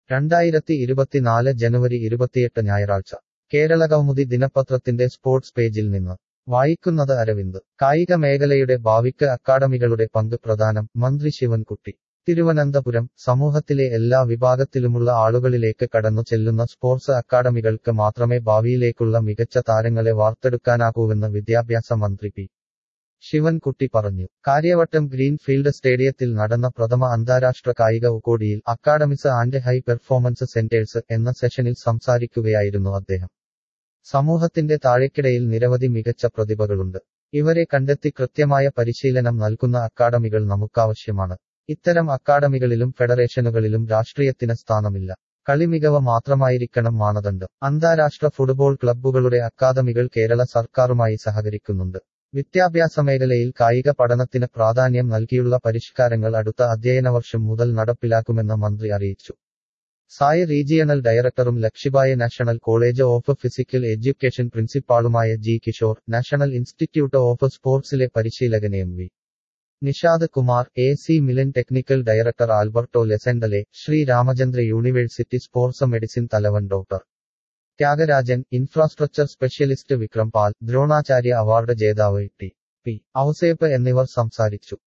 രണ്ടായിരത്തി ഇരുപത്തിനാല് ജനുവരി ഇരുപത്തിയെട്ട് ഞായറാഴ്ച കേരള കൗമുദി ദിനപത്രത്തിന്റെ സ്പോർട്സ് പേജിൽ നിന്ന് വായിക്കുന്നത് അരവിന്ദ് കായിക മേഖലയുടെ ഭാവിക്ക് അക്കാഡമികളുടെ പങ്ക് പ്രധാനം മന്ത്രി ശിവൻകുട്ടി തിരുവനന്തപുരം സമൂഹത്തിലെ എല്ലാ വിഭാഗത്തിലുമുള്ള ആളുകളിലേക്ക് കടന്നു ചെല്ലുന്ന സ്പോർട്സ് അക്കാഡമികൾക്ക് മാത്രമേ ഭാവിയിലേക്കുള്ള മികച്ച താരങ്ങളെ വാർത്തെടുക്കാനാകൂവെന്ന് വിദ്യാഭ്യാസ മന്ത്രി പി ശിവൻകുട്ടി പറഞ്ഞു കാര്യവട്ടം ഗ്രീൻഫീൽഡ് സ്റ്റേഡിയത്തിൽ നടന്ന പ്രഥമ അന്താരാഷ്ട്ര കായിക ഉക്കോടിയിൽ academies and high performance centres എന്ന സെഷനിൽ സംസാരിക്കുകയായിരുന്നു അദ്ദേഹം സമൂഹത്തിന്റെ താഴെക്കിടയിൽ നിരവധി മികച്ച പ്രതിഭകളുണ്ട് ഇവരെ കണ്ടെത്തി കൃത്യമായ പരിശീലനം നൽകുന്ന അക്കാഡമികൾ നമുക്കാവശ്യമാണ് ഇത്തരം അക്കാഡമികളിലും ഫെഡറേഷനുകളിലും രാഷ്ട്രീയത്തിന് സ്ഥാനമില്ല കളിമികവ് മാത്രമായിരിക്കണം മാനദണ്ഡം അന്താരാഷ്ട്ര ഫുട്ബോൾ ക്ലബ്ബുകളുടെ അക്കാദമികൾ കേരള സർക്കാരുമായി സഹകരിക്കുന്നുണ്ട് വിദ്യാഭ്യാസ മേഖലയിൽ കായിക പഠനത്തിന് പ്രാധാന്യം നൽകിയുള്ള പരിഷ്കാരങ്ങൾ അടുത്ത അധ്യയന വർഷം മുതൽ നടപ്പിലാക്കുമെന്ന് മന്ത്രി അറിയിച്ചു സായ് റീജിയണൽ ഡയറക്ടറും Lakshmibai national college of physical education പ്രിൻസിപ്പാളുമായ G Kishore national institute of സ്പോർട്സിലെ പരിശീലകൻ M V Nishad Kumar A C Milan technical director Alberto ലെസെൻഡലെ Sri Ramachandra university sports medicine തലവൻ doctor Thyagarajan infrastructure specialist Vikram Pal Dronacharya award ജേതാവ് ടി പി ഔസേപ്പ് എന്നിവർ സംസാരിച്ചു